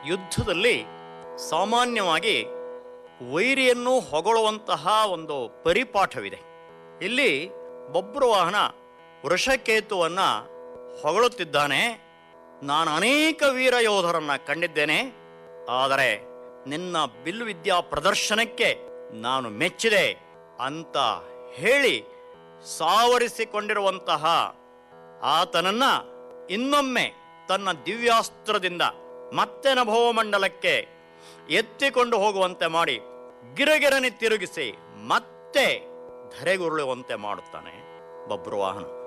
ಯುದ್ಧದಲ್ಲಿ ಸಾಮಾನ್ಯವಾಗಿ ವೈರಿಯನ್ನು ಹೊಗಳುವಂತಹ ಒಂದು ಪರಿಪಾಠವಿದೆ ಇಲ್ಲಿ ಬಬ್ರುವಾಹನ ವೃಷಕೇತುವನ್ನ ಹೊಗಳುತ್ತಿದ್ದಾನೆ ನಾನು ಅನೇಕ ವೀರ ಯೋಧರನ್ನ ಕಂಡಿದ್ದೇನೆ ಆದರೆ ನಿನ್ನ ಬಿಲ್ಲು ವಿದ್ಯಾ ಪ್ರದರ್ಶನಕ್ಕೆ ನಾನು ಮೆಚ್ಚಿದೆ ಅಂತ ಹೇಳಿ ಸಾವರಿಸಿಕೊಂಡಿರುವಂತಹ ಆತನನ್ನ ಇನ್ನೊಮ್ಮೆ ತನ್ನ ದಿವ್ಯಾಸ್ತ್ರದಿಂದ ಮತ್ತೆ ನಭೋಮಂಡಲಕ್ಕೆ ಎತ್ತಿಕೊಂಡು ಹೋಗುವಂತೆ ಮಾಡಿ ಗಿರಗಿರನೆ ತಿರುಗಿಸಿ ಮತ್ತೆ ಧರೆಗುರುಳುವಂತೆ ಮಾಡುತ್ತಾನೆ ಬಬ್ರುವಾಹನ